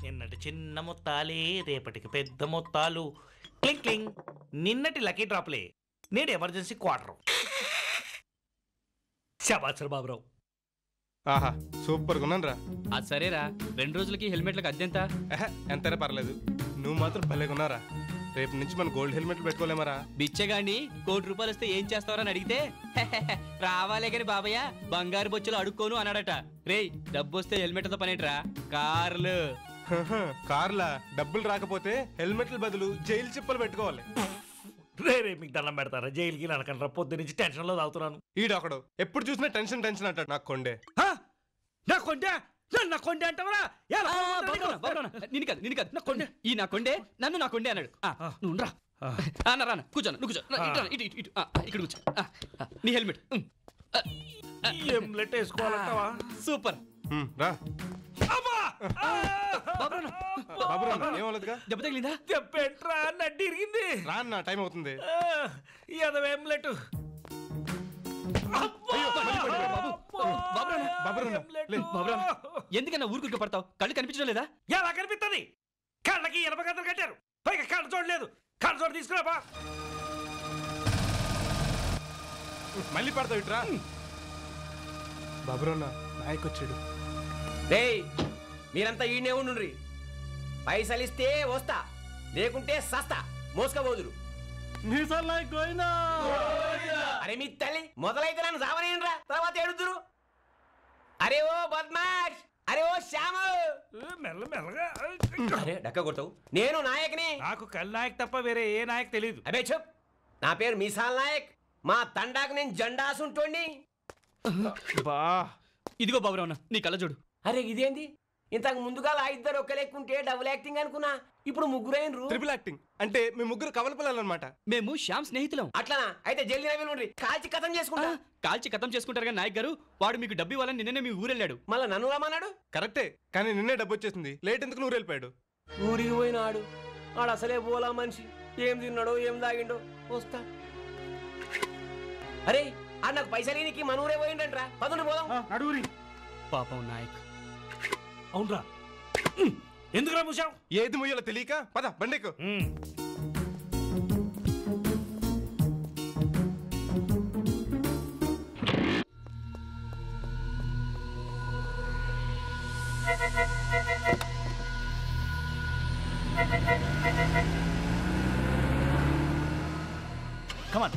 నిన్నటి చిన్న మొత్తాలే రేపటికి పెద్ద మొత్తాలు క్లింగ్ క్లింగ్ నిన్నటి లక్కీ డ్రాప్లే నేడు ఎమర్జెన్సీ క్వార్టర్ శబాసర్ బాబురావు ఆహా సూపర్ ఉన్నాను రా అది సరేరా రెండు రోజులకి హెల్మెట్లకు అద్దెంత ఎంతైనా పర్లేదు నువ్వు మాత్రం భలేగా ఉన్నారా రేపు నుంచి మన గోల్డ్ హెల్మెట్లు పెట్టుకోలేమరా బిచ్చగాండి కోటి రూపాయలు వస్తే ఏం చేస్తావని అడిగితే రావాలే గాని బాబయ్య బంగారు బొచ్చులు అడుక్కోను అన్నాడట రేయ్ డబ్బు వస్తే హెల్మెట్తో పనేట్రా కార్లు కార్లా డబ్బులు రాకపోతే హెల్మెట్ల బదులు జైలు చిప్పలు పెట్టుకోవాలి రే రే మీకు దండం పెడతారా జైలుకి అనకండి పొద్దు నుంచి టెన్షన్లో తాగుతున్నాను ఈడొకడు ఎప్పుడు చూసినా టెన్షన్ టెన్షన్ అంటాడు నాకు కొండే హా? నా కొండే నన్ను నా కొండే అంటావరా ఎలా? నిన్ను కాదు నిన్ను కాదు నా కొండే ఈ నా కొండే నన్ను నా కొండే అన్నాడు ఆ, నువ్వు రా ఆ. ఆ, నా రాను కూర్చోను నువ్వు కూర్చో రా, ఇటు రా, ఇటు ఇటు ఇటు ఆ, ఇక్కడ కూర్చో ఆ, ఆ, నీ హెల్మెట్ ఉమ్. ఆ, ఏం లెట్ వేసుకోవాలంటావా సూపర్ హ్మ్, రా అమ్మా! ఆ! బాబురాను బాబు ఏమవలేదుగా దెబ్బ తగిలిందా చెప్పేంట్రా నడ్డి ఇరిగింది రా అన్న టైం అవుతుంది ఆ, ఈ అదవేం లెట్ బాబురాను బాబురాను, లే. బాబురాను ఎందుకన్నా ఊరుకు పడతావు కళ్ళు కనిపించడం లేదా ఎలా కనిపిస్తుంది కళ్ళకి ఎనప గంటలు కట్టారు పైగా కళ్ళ చూడలేదు కళ్ళ చోటు తీసుకురాబా మళ్ళీ పడతావు ఇట్రా బాబురన్న నాయకు వచ్చాడు రేయ్ మీరంతా ఈడనే ఉండుండ్రి పైసలు ఇస్తే వస్తా లేకుంటే సస్తా మోసుకపోదురు అరే మీ తల్లి మొదలైతే నన్ను సావనేయండిరా తర్వాత ఎడుతురు అరే ఓ బద్మాష్ అరే ఓ శ్యామ మెల్ల మెల్లగా అరే డక్క కొడతావు నేను నాయక్ని నాకు కల్ నాయక్ తప్ప వేరే ఏ నాయక్ తెలియదు అబే చెప్ నా పేరు మిసాల్ నాయక్ మా తండాకు నేను జెండాసుంటోండి బా ఇదిగో బాబురావు నీ కళ్ళ చూడు అరే ఇదేంది ఇంతకు ముందుగా ఆ ఇద్దరు ఒక్క లెక్కుంటే డబుల్ యాక్టింగ్ అనుకున్నా ఇప్పుడు ముగ్గురైనరు ట్రిపుల్ యాక్టింగ్ అంటే మీ ముగ్గురు కవల పిల్లలు అనమాట మేము శ్యామ్ స్నేహితులం అట్లనా అయితే జల్దీ నవ్వులు ఉండ్రి కాల్చి కథం ఆ, చేసుకుంటా కాల్చి కథం చేసుకుంటారు కానీ నాయక్ గారు వాడు మీకు డబ్బు ఇవ్వాలని నిన్ననే మీ ఊరెళ్ళాడు మళ్ళా నన్ను రమ్మన్నాడు కరెక్టే కానీ నిన్నే డబ్బు వచ్చేసింది లేట్ ఎందుకు నూరు వెళ్ళిపోయాడు ఊరికి పోయినాడు ఆడు అసలే పోలా మనిషి ఏం తిన్నాడో ఏం తాగిండో వస్తా అరే ఆ నాకు పైసలు నీకు మన ఊరే పోయిండంట్రా పదును పోదాం నడుగురి పాపం నాయక్ అవునరా ఎందుకురా మూసావు ఏది ముయ్యాలో తెలియక పద బండెక్కు కమాన్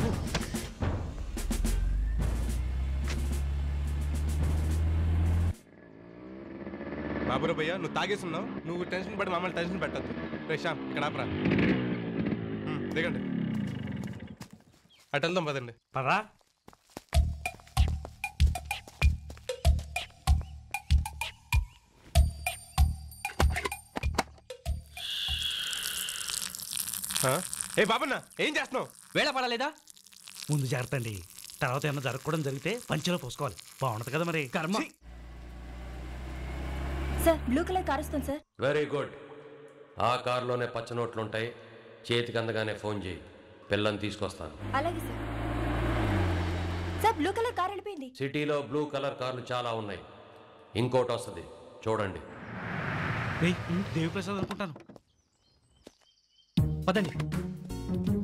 బాబురా భయ్య నువ్వు తాగేస్తున్నావు నువ్వు టెన్షన్ పడి మమ్మల్ని టెన్షన్ పెట్టద్దు రే శ్యామ్ ఇక్కడ ఆపరా హ్మ్, దిగండి అటు వెళ్దాం పదండి పదా ఆ? ఏ బాబన్న ఏం చేస్తున్నావు వేళ పడలేదా ముందు జాగ్రత్త అండి తర్వాత ఏమైనా జరగకూడదు జరిగితే పంచెలో పోసుకోవాలి బాగుంటది కదా మరి కర్మ ఛీ! సార్ బ్లూ కలర్ కార్ వస్తుంది సార్ వెరీ గుడ్ ఆ కారులోనే పచ్చ నోట్లుంటాయి చేతికి అందగానే ఫోన్ చేయి పిల్లని తీసుకొస్తాను అలాగే sir sir blue colour car వెళ్ళిపోయింది సిటీలో బ్లూ కలర్ కార్లు చాలా ఉన్నాయి ఇంకోటి వస్తుంది చూడండి రేయ్, దేవి ప్రసాద్ అనుకుంటాను పదండి